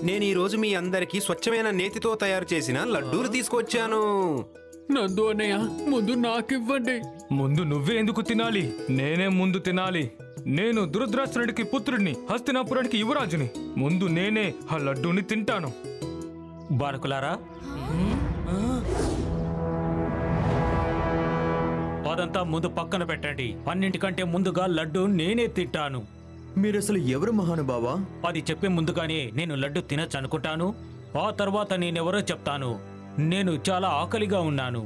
నేను ఈ రోజు మీ అందరికీ స్వచ్ఛమైన నేతితో తయారు చేసిన లడ్డూలు తీసుకొచ్చాను నందు అన్నయ్య ముందు నాకివ్వండి ముందు నువ్వే ఎందుకు తినాలి నేనే ముందు తినాలి నేను దురదృష్టుడికి పుత్రుడిని హస్తినాపురానికి యువరాజుని ముందు నేనే ఆ లడ్డూని తింటాను బాలకులారా అదంతా ముందు పక్కన పెట్టండి అన్నింటికంటే ముందుగా లడ్డు నేనే తింటాను మీరసలు ఎవరు మహానుభావా అది చెప్పే ముందుగానే నేను లడ్డు తినచ్చు అనుకుంటాను ఆ తర్వాత నేనెవరో చెప్తాను నేను చాలా ఆకలిగా ఉన్నాను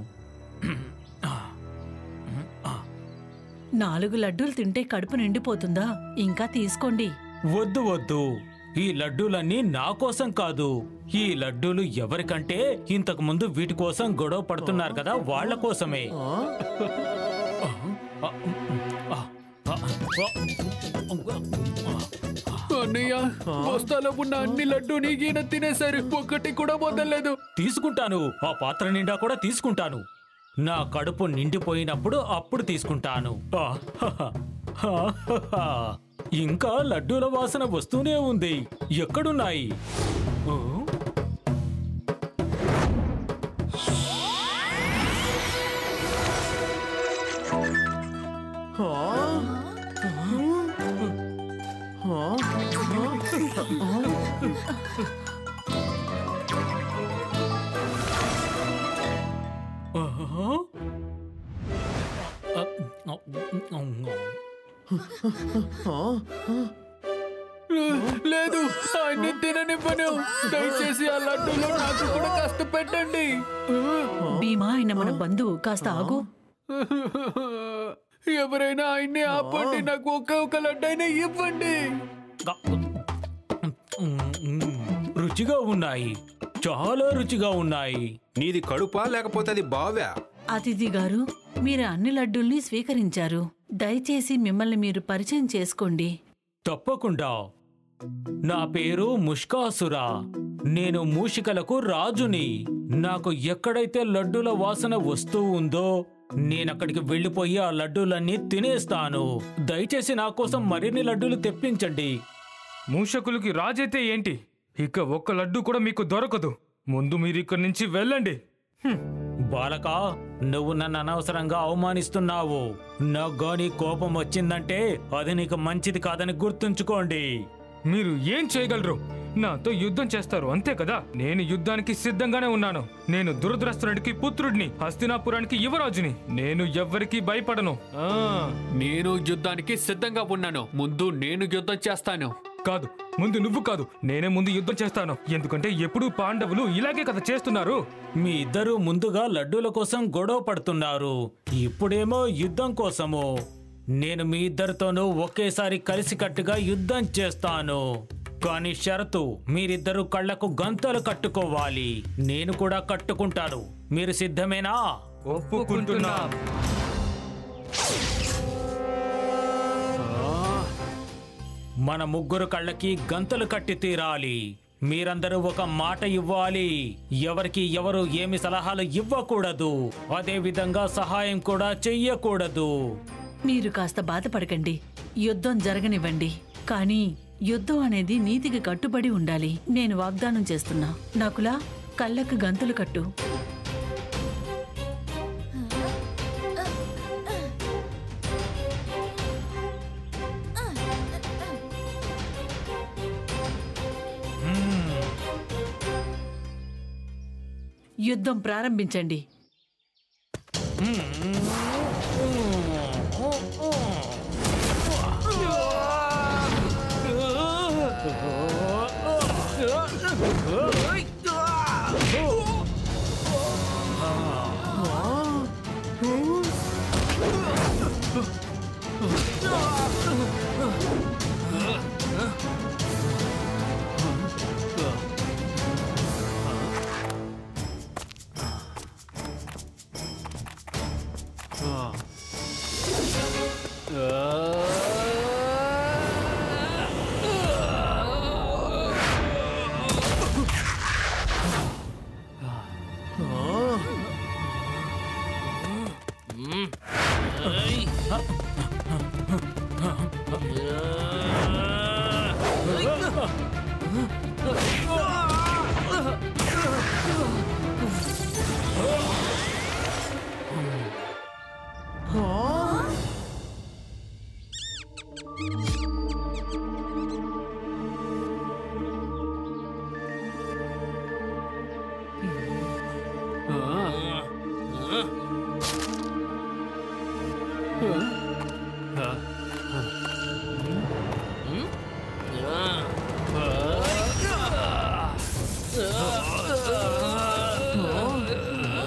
నాలుగు లడ్డూలు తింటే కడుపు నిండిపోతుందా ఇంకా తీసుకోండి వద్దు వద్దు ఈ లడ్డూలన్నీ నా కోసం కాదు ఈ లడ్డూలు ఎవరికంటే ఇంతకు ముందు వీటి కోసం గొడవ పడుతున్నారు కదా వాళ్ళ కోసమే అన్నయ్య బస్తాలో ఉన్న అన్ని లడ్డు నీకీన తినేసరి ఒక్కటి కూడా వదలలేదు తీసుకుంటాను ఆ పాత్ర నిండా కూడా తీసుకుంటాను నా కడుపు నిండిపోయినప్పుడు అప్పుడు తీసుకుంటాను ఆహాహా. ఆహాహా. ఇంకా లడ్డూల వాసన వస్తూనే ఉంది ఎక్కడున్నాయి ఓ? ఆహా. ఆ, ఆ, ఆ, ఆ. లేదు ఆయన్ని తిననివ్వను దయచేసి ఆ లడ్డూలో నాకు కూడా కాస్త పెట్టండి భీమా ఆయన మన బంధువు కాస్త ఆగు ఎవరైనా ఆయన్ని ఆపండి నాకు ఒక్క ఒక లడ్డైనా ఇవ్వండి రుచిగా ఉన్నాయి చాలా రుచిగా ఉన్నాయి నీది కడుపా లేకపోతే అది బావ్యా అతిథి గారు మీరు అన్ని లడ్డూల్ని స్వీకరించారు దయచేసి మిమ్మల్ని మీరు పరిచయం చేసుకోండి తప్పకుండా నా పేరు ముష్కాసురా నేను మూషికలకు రాజుని నాకు ఎక్కడైతే లడ్డూల వాసన వస్తూ ఉందో నేనక్కడికి వెళ్ళిపోయి ఆ లడ్డూలన్నీ తినేస్తాను దయచేసి నా కోసం మరిన్ని లడ్డూలు తెప్పించండి మూషకులకి రాజైతే ఏంటి ఇక ఒక్క లడ్డు కూడా మీకు దొరకదు ముందు మీరు ఇక్కడి నుంచి వెళ్ళండి హ్మ్. బాలక నువ్వు నన్ను అనవసరంగా అవమానిస్తున్నావు నాకు గాని కోపం వచ్చిందంటే అది నీకు మంచిది కాదని గుర్తుంచుకోండి మీరు ఏం చేయగలరు నాతో యుద్ధం చేస్తారు అంతే కదా నేను యుద్ధానికి సిద్ధంగానే ఉన్నాను నేను దురదృష్టుడికి పుత్రుడిని హస్తినాపురానికి యువరాజుని నేను ఎవ్వరికీ భయపడను ఆ నేను యుద్ధానికి సిద్ధంగా ఉన్నాను ముందు నేను యుద్ధం చేస్తాను కాదు ముందు నువ్వు కాదు నేనే ముందు యుద్ధం చేస్తాను ఎందుకంటే ఎప్పుడూ పాండవులు ఇలాగే కదా చేస్తున్నారు మీ ఇద్దరు ముందుగా లడ్డూల కోసం గొడవ పడుతున్నారు ఇప్పుడేమో యుద్ధం కోసము నేను మీ ఇద్దరితోనూ ఒకేసారి కలిసికట్టుగా యుద్ధం చేస్తాను కానీ షరతు మీరిద్దరు కళ్ళకు గంతలు కట్టుకోవాలి నేను కూడా కట్టుకుంటాను మీరు సిద్ధమేనా ఒప్పుకుంటున్నా మన ముగ్గురు కళ్ళకి గంతలు కట్టి తీరాలి మీరందరూ ఒక మాట ఇవ్వాలి ఎవరికి ఎవరు ఏమి సలహాలు ఇవ్వకూడదు అదే విధంగా సహాయం కూడా చెయ్యకూడదు మీరు కాస్త బాధపడకండి యుద్ధం జరగనివ్వండి కానీ యుద్ధం అనేది నీతికి కట్టుబడి ఉండాలి నేను వాగ్దానం చేస్తున్నా నకులా కళ్ళకు గంతులు కట్టు యుద్ధం ప్రారంభించండి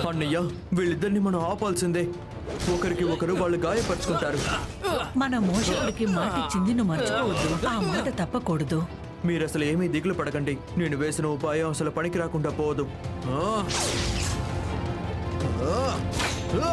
అన్నయ్య వీళ్ళిద్దరిని మనం ఆపాల్సిందే ఒకరికి ఒకరు వాళ్ళు గాయపరుచుకుంటారు మన మోషకుడికి మాట ఇచ్చింది నువ్వు మర్చిపోవద్దు ఆ మాట తప్పకూడదు మీరు అసలు ఏమీ దిగులు పడకండి నేను వేసిన ఉపాయం అసలు పనికి రాకుండా పోదు ఆ! ఆ! ఆ!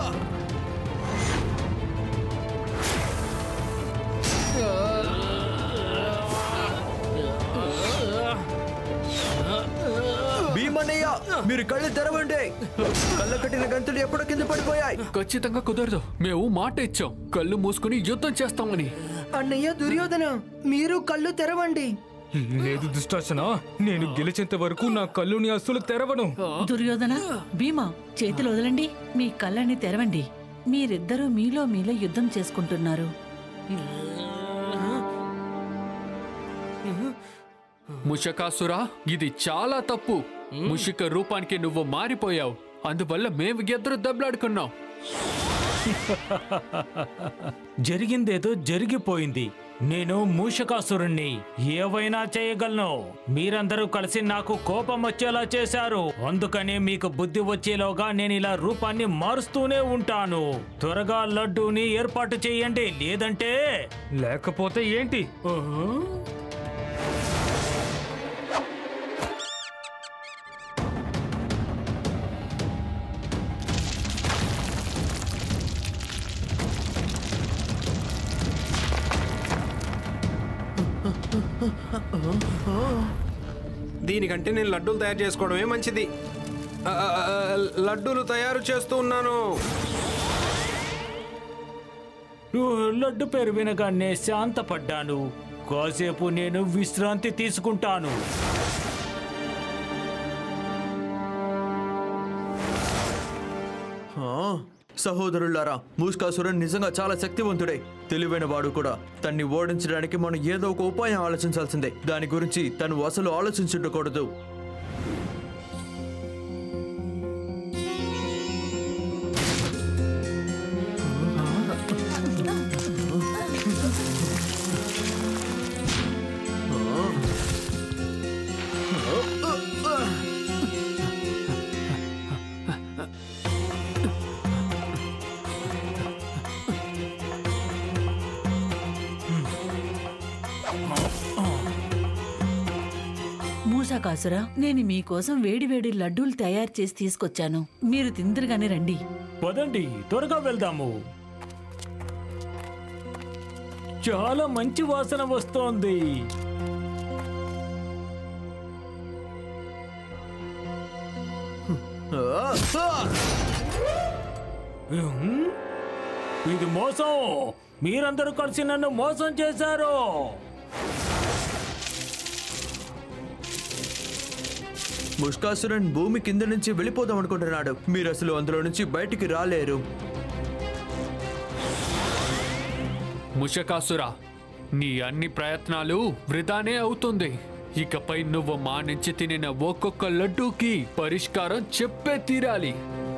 భీమన్నయ్య మీరు కళ్ళు తెరవండి కళ్ళ కట్టిన గంతులు ఎప్పుడో కింద పడిపోయాయి ఖచ్చితంగా కుదరదు మేము మాట ఇచ్చాం కళ్ళు మూసుకుని యుద్ధం చేస్తామని అన్నయ్య దుర్యోధన మీరు కళ్ళు తెరవండి లేదు దుష్టాసన నేను గెలిచేంత వరకు నా కళ్ళుని అస్సలు తెరవను దుర్యోధన భీమా చేతులు వదలండి మీ కళ్ళని తెరవండి మీరిద్దరూ మీలో మీలో యుద్ధం చేసుకుంటున్నారు ముషకాసురా ఇది చాలా తప్పు ముషిక రూపానికి నువ్వు మారిపోయావు అందువల్ల మేము ఇద్దరు దెబ్బలాడుకున్నాం జరిగిందేదో జరిగిపోయింది నేను మూషకాసురుణ్ణి ఏవైనా చేయగలను మీరందరూ కలిసి నాకు కోపం వచ్చేలా చేశారు అందుకనే మీకు బుద్ధి వచ్చేలోగా నేను ఇలా రూపాన్ని మారుస్తూనే ఉంటాను త్వరగా లడ్డూని ఏర్పాటు చేయండి లేదంటే లేకపోతే ఏంటి దీనికంటే నేను లడ్డూలు తయారు చేసుకోవడమే మంచిది ఆ, ఆ, ఆ, లడ్డూలు తయారు చేస్తూ ఉన్నాను ఊ, లడ్డు పేరు వినగానే శాంతపడ్డాను కాసేపు నేను విశ్రాంతి తీసుకుంటాను ఆ, సహోదరులారా మూస్కాసురన్ నిజంగా చాలా శక్తివంతుడే తెలివైన వాడు కూడా తన్ని ఓడించడానికి మనం ఏదో ఒక ఉపాయం ఆలోచించాల్సిందే దాని గురించి తను అసలు ఆలోచించుండకూడదు మూసాకాసురా నేను మీకోసం వేడివేడి లడ్డూలు తయారు చేసి తీసుకొచ్చాను మీరు తిందరుగానే రండి పదండి త్వరగా వెళ్దాము చాలా మంచి వాసన వస్తోంది ఆ, ఆ! ఉహుం. ఇది మోసం మీరందరూ కలిసి నన్ను మోసం చేశారు ముష్కాసురన్ భూమి కింద నుంచి వెళ్ళిపోదాం అనుకుంటున్నాడు మీరు అసలు అందులో నుంచి బయటికి రాలేరు ముషకాసురా నీ అన్ని ప్రయత్నాలు వృధానే అవుతుంది ఇకపై నువ్వు మా నుంచి తినిన ఒక్కొక్క లడ్డూకి పరిష్కారం చెప్పే తీరాలి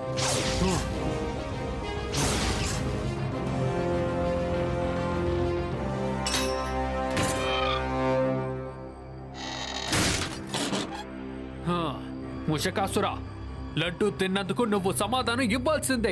హా, ముషకాసురా లడ్డూ తిన్నందుకు నువ్వు సమాధానం ఇవ్వాల్సిందే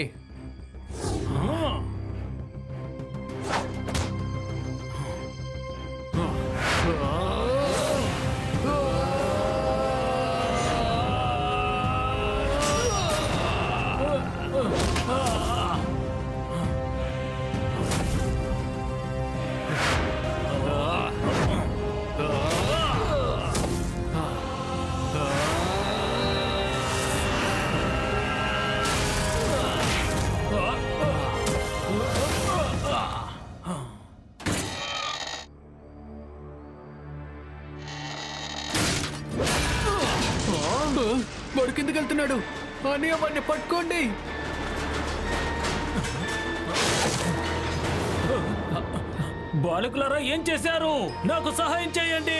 వాడు కిందకి వెళ్తున్నాడు అని వాడిని పట్టుకోండి బాలకులారా ఏం చేశారు నాకు సహాయం చేయండి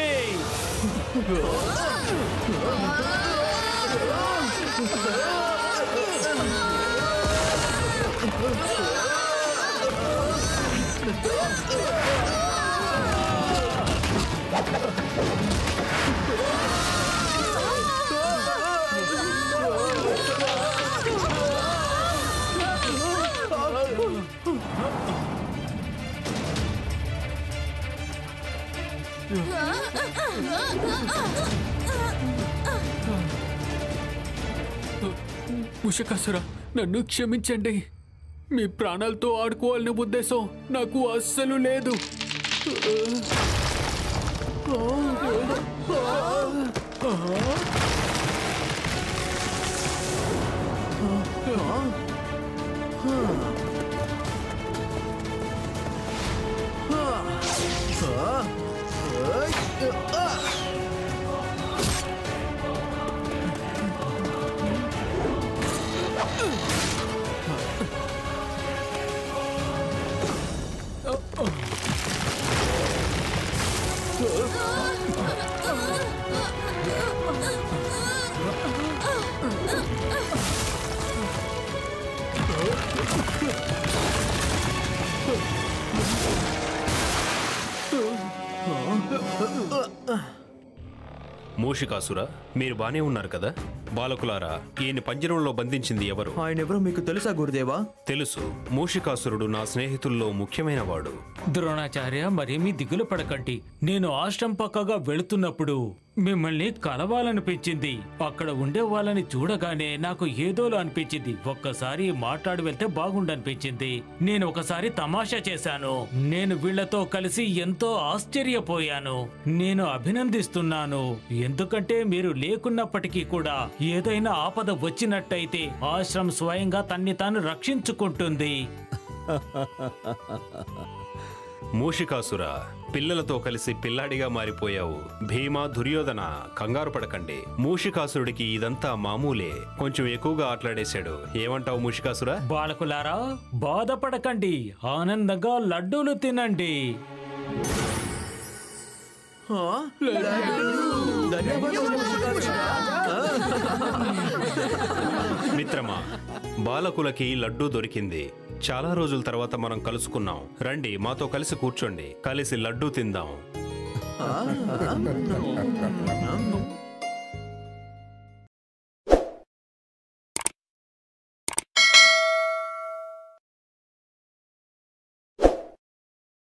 ఆ ముషకాసుర నన్ను క్షమించండి మీ ప్రాణాలతో ఆడుకోవాలనే ఉద్దేశం నాకు అస్సలు లేదు మూషికాసుర మీరు బానే ఉన్నారు కదా బాలకులారా ఈయన పంజరంలో బంధించింది ఎవరు ఆయన ఎవరో మీకు తెలుసా గురుదేవా తెలుసు మూషికాసురుడు నా స్నేహితుల్లో ముఖ్యమైన వాడు ద్రోణాచార్య మరేమీ దిగులు పడకండి నేను ఆశ్రమం పక్కగా వెళుతున్నప్పుడు మిమ్మల్ని కలవాలనిపించింది అక్కడ ఉండే వాళ్ళని చూడగానే నాకు ఏదోలో అనిపించింది ఒక్కసారి మాట్లాడి వెళ్తే బాగుండనిపించింది నేను ఒకసారి తమాషా చేశాను నేను వీళ్లతో కలిసి ఎంతో ఆశ్చర్యపోయాను నేను అభినందిస్తున్నాను ఎందుకంటే మీరు లేకున్నప్పటికీ కూడా ఏదైనా ఆపద వచ్చినట్టయితే ఆశ్రమం స్వయంగా తన్ని తాను రక్షించుకుంటుంది మూషికాసుర పిల్లలతో కలిసి పిల్లాడిగా మారిపోయావు భీమా దుర్యోధన కంగారు పడకండి మూషికాసురుడికి ఇదంతా మామూలే కొంచెం ఎక్కువగా ఆటలాడేశాడు ఏమంటావు మూషికాసుర బాలకులారా బాధపడకండి ఆనందంగా లడ్డూలు తినండి ఆ? ధన్యవాదాలు మూషికాసురా. మిత్రమా బాలకులకి లడ్డూ దొరికింది చాలా రోజుల తర్వాత మనం కలుసుకున్నాం రండి మాతో కలిసి కూర్చోండి కలిసి లడ్డూ తిందాం ఆ?